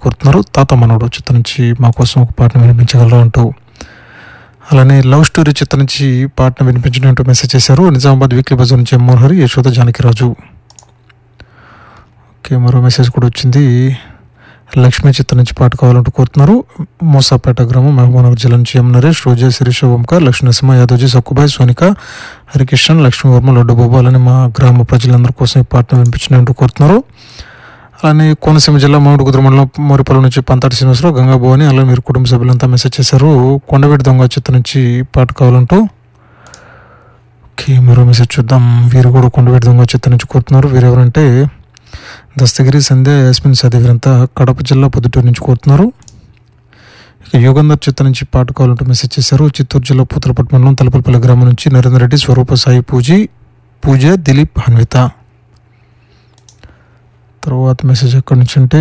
కోరుతున్నారు తాత మనోడు చిత్రం నుంచి మా కోసం ఒక పాటను వినిపించగలరు అంటూ అలానే లవ్ స్టోరీ చిత్రం నుంచి పాటను వినిపించడం అంటూ మెసేజ్ చేశారు నిజామాబాద్ వీక్లీ బజార్ నుంచి ఎమ్మోహన్ హరి యశోద జానకిరాజు ఓకే మరో మెసేజ్ కూడా వచ్చింది లక్ష్మీ చిత్రం నుంచి పాట కావాలంటూ కోరుతున్నారు మోసాపేట గ్రామం మహబూబ్నగర్ జిల్లా నుంచి ఎం నరేష్ రోజా శిరీష ఓంకార్ లక్ష్మీ నరసింహ యాదవ్జీ సక్కుబాయ్ సోనిక హరికిషన్ లక్ష్మీ వర్మ లడ్డు బాబు అలానే మా గ్రామ ప్రజలందరి కోసం ఈ పాటను వినిపించినట్టు కోరుతున్నారు అలానే కోనసీమ జిల్లా మామిడి కుదురు మండలం మోరిపల్లి నుంచి పంతాటి శ్రీనివాసరావు గంగా భవాని అలానే మీరు కుటుంబ సభ్యులంతా మెసేజ్ చేశారు కొండవీటి దొంగ చిత్రం నుంచి పాట కావాలంటూ ఓకే మరో మెసేజ్ చూద్దాం వీరు కూడా కొండవీటి దొంగ చిత్రం నుంచి కోరుతున్నారు వీరు ఎవరంటే దస్తగిరి సంధ్య యాస్మిన్ సదే వీరంతా కడప జిల్లా పొద్దుటూరు నుంచి కోరుతున్నారు ఇక యోగంధర్ చిత్రం నుంచి పాట కావాలంటూ మెసేజ్ చేశారు చిత్తూరు జిల్లా పూతలపట్టు మండలం తలపల్పల్లి గ్రామం నుంచి నరేంద్ర రెడ్డి స్వరూప సాయి పూజీ పూజ దిలీప్ హన్విత తర్వాత మెసేజ్ ఎక్కడి నుంచి అంటే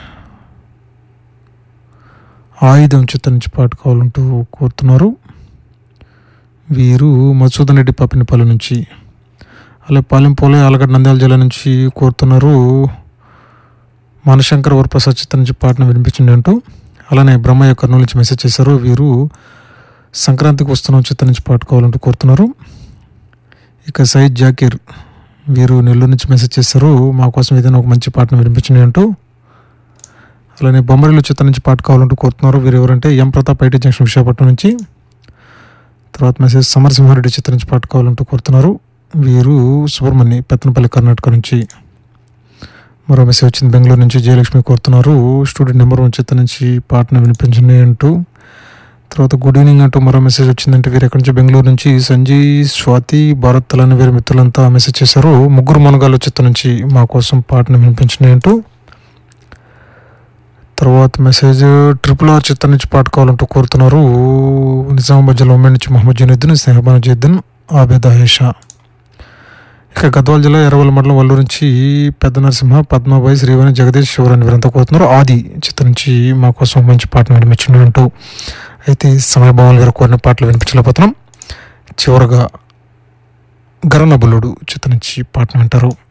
ఆయుధం చిత్రం నుంచి పాట కావాలంటూ కోరుతున్నారు వీరు మధుసూదన్ రెడ్డి పాపినిపల్లి నుంచి అలాగే పాలెంపోలే ఆలగడ్డ నంద్యాల జిల్లా నుంచి కోరుతున్నారు మనశంకర్ వరప్రసాద్ చిత్రం నుంచి పాటను వినిపించండి అంటూ అలానే బ్రహ్మయ్య కర్నూలు నుంచి మెసేజ్ చేశారు వీరు సంక్రాంతికి వస్తున్నాం చిత్రం నుంచి పాట కావాలంటూ కోరుతున్నారు ఇక సయీద్ జాకీర్ వీరు నెల్లూరు నుంచి మెసేజ్ చేశారు మా కోసం ఏదైనా ఒక మంచి పాటను వినిపించండి అంటూ అలానే బొమ్మరిలో చిత్రం నుంచి పాట కావాలంటూ కోరుతున్నారు వీరు ఎవరంటే M Pratap IT junction Visakhapatnam నుంచి తర్వాత మెసేజ్ సమరసింహారెడ్డి చిత్రం నుంచి పాట కావాలంటూ కోరుతున్నారు వీరు సుబ్రహ్మణ్య పెత్తనపల్లి కర్ణాటక నుంచి మరో మెసేజ్ వచ్చింది బెంగళూరు నుంచి జయలక్ష్మి కోరుతున్నారు స్టూడెంట్ నెంబర్ వన్ చిత్రం నుంచి పాటను వినిపించండి అంటూ తర్వాత గుడ్ ఈవినింగ్ అంటూ మరో మెసేజ్ వచ్చిందంటే వీరు ఎక్కడి నుంచి బెంగళూరు నుంచి సంజయ్ స్వాతి భారత్ అలానే వీరి మిత్రులంతా మెసేజ్ చేశారు ముగ్గురు మునగాలు చిత్రం నుంచి మా కోసం పాటను వినిపించండి అంటూ తర్వాత మెసేజ్ ట్రిపుల్ ఆర్ చిత్రం నుంచి పాట కావాలంటూ కోరుతున్నారు నిజామాబాద్ జిల్లా ఉమ్మడి నుంచి మహమ్మద్ జనీద్దీన్ స్నేహబాన్ జద్దీన్ ఆబేద్ ఆయేషా ఇక గద్వాల జిల్లా ఎర్రవల్లి మండలం వల్లూరు నుంచి పెద్ద నరసింహ పద్మాబాయి శ్రీవాణి జగదీష్ శివరాని వీరంతా కోరుతున్నారు ఆది చిత్రం నుంచి మా కోసం మంచి పాటను వినిపించండి అంటూ అయితే సమయభావాలు గారు కోరిన పాటలు వినిపించలేకపోతున్నాం చివరగా గరణ బుల్లుడు చిత్రం నుంచి పాటను వింటారు